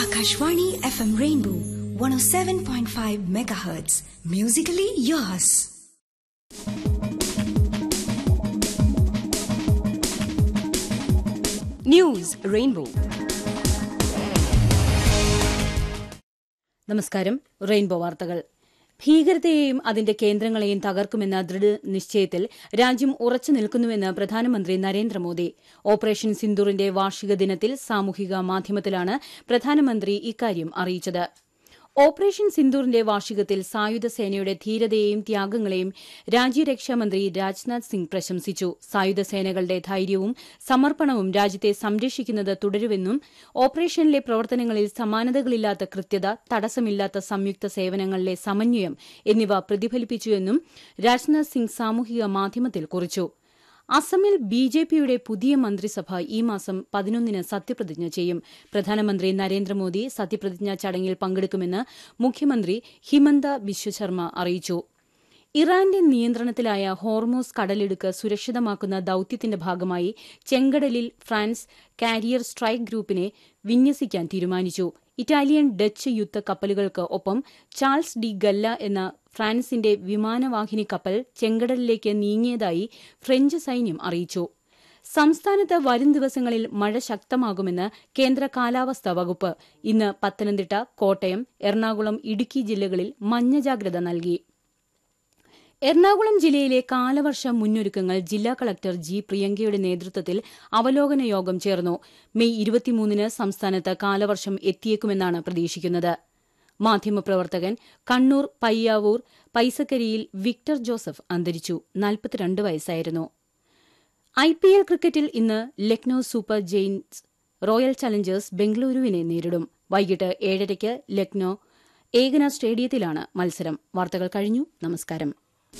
Akashvani FM Rainbow 107.5 megahertz. Musically yours. News rainbow നമസ്കാരം rainbow വാർത്തകൾ ഭീകരതയെയും അതിന്റെ കേന്ദ്രങ്ങളെയും തകർക്കുമെന്ന ദൃഢനിശ്ചയത്തിൽ രാജ്യം ഉറച്ചു നിൽക്കുന്നുവെന്ന് പ്രധാനമന്ത്രി നരേന്ദ്രമോദി ഓപ്പറേഷൻ സിന്ദൂറിന്റെ വാർഷിക ദിനത്തിൽ സാമൂഹിക മാധ്യമത്തിലാണ് പ്രധാനമന്ത്രി ഇക്കാര്യം അറിയിച്ചത് ഓപ്പറേഷൻ സിന്ദൂറിന്റെ വാർഷികത്തിൽ സായുധ സേനയുടെ ധീരതയെയും ത്യാഗങ്ങളെയും രാജ്യരക്ഷാമന്ത്രി രാജ്നാഥ് സിംഗ് പ്രശംസിച്ചു സായുധ സേനകളുടെ ധൈര്യവും സമർപ്പണവും രാജ്യത്തെ സംരക്ഷിക്കുന്നത് തുടരുമെന്നും ഓപ്പറേഷനിലെ പ്രവർത്തനങ്ങളിൽ സമാനതകളില്ലാത്ത കൃത്യത തടസ്സമില്ലാത്ത സംയുക്ത സേവനങ്ങളിലെ സമന്വയം എന്നിവ പ്രതിഫലിപ്പിച്ചുവെന്നും രാജ്നാഥ് സിംഗ് സാമൂഹിക മാധ്യമത്തിൽ കുറിച്ചു അസമിൽ ബി ജെ പിയുടെ പുതിയ മന്ത്രിസഭ ഈ മാസം പതിനൊന്നിന് സത്യപ്രതിജ്ഞ ചെയ്യും പ്രധാനമന്ത്രി നരേന്ദ്രമോദി സത്യപ്രതിജ്ഞാ ചടങ്ങിൽ പങ്കെടുക്കുമെന്ന് മുഖ്യമന്ത്രി ഹിമന്ത ബിശ്വശർമ്മ അറിയിച്ചു ഇറാന്റെ നിയന്ത്രണത്തിലായ ഹോർമോസ് കടലിടുക്ക് സുരക്ഷിതമാക്കുന്ന ദൌത്യത്തിന്റെ ഭാഗമായി ചെങ്കടലിൽ ഫ്രാൻസ് കാരിയർ സ്ട്രൈക്ക് ഗ്രൂപ്പിനെ വിന്യസിക്കാൻ തീരുമാനിച്ചു ഇറ്റാലിയൻ ഡച്ച് യുദ്ധ കപ്പലുകൾക്ക് ഒപ്പം ചാൾസ് ഡി ഗല്ല എന്ന ഫ്രാൻസിന്റെ വിമാനവാഹിനി കപ്പൽ ചെങ്കടലിലേക്ക് നീങ്ങിയതായി ഫ്രഞ്ച് സൈന്യം അറിയിച്ചു സംസ്ഥാനത്ത് വരും ദിവസങ്ങളിൽ മഴ ശക്തമാകുമെന്ന് കേന്ദ്ര കാലാവസ്ഥാ വകുപ്പ് ഇന്ന് പത്തനംതിട്ട കോട്ടയം എറണാകുളം ഇടുക്കി ജില്ലകളിൽ മഞ്ഞ ജാഗ്രത നൽകി എറണാകുളം ജില്ലയിലെ കാലവർഷ മുന്നൊരുക്കങ്ങൾ ജില്ലാ കളക്ടർ ജി പ്രിയങ്കയുടെ നേതൃത്വത്തിൽ അവലോകന യോഗം ചേർന്നു മെയ് ഇരുപത്തിമൂന്നിന് സംസ്ഥാനത്ത് കാലവർഷം എത്തിയേക്കുമെന്നാണ് പ്രതീക്ഷിക്കുന്നത് മാധ്യമപ്രവർത്തകൻ കണ്ണൂർ പയ്യാവൂർ പൈസക്കരിയിൽ വിക്ടർ ജോസഫ് അന്തരിച്ചു നാൽപ്പത്തിരണ്ട് വയസ്സായിരുന്നു ഐ പി എൽ ക്രിക്കറ്റിൽ ഇന്ന് Lucknow super giants royal challengers ബംഗളൂരുവിനെ നേരിടും വൈകിട്ട് ഏഴരയ്ക്ക് ലക്നൌ ഏകന സ്റ്റേഡിയത്തിലാണ് മത്സരം വാർത്തകൾ കഴിഞ്ഞു നമസ്കാരം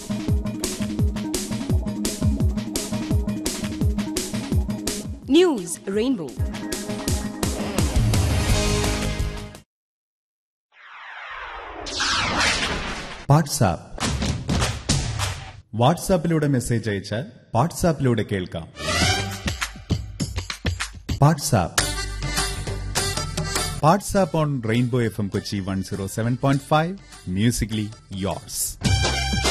ന്യൂസ് റെയിൻബോ വാട്സാപ്പ് വാട്സാപ്പിലൂടെ മെസ്സേജ് അയച്ചാൽ വാട്സാപ്പിലൂടെ കേൾക്കാം WhatsApp WhatsApp on rainbow F M Kochi one zero seven point five musically yours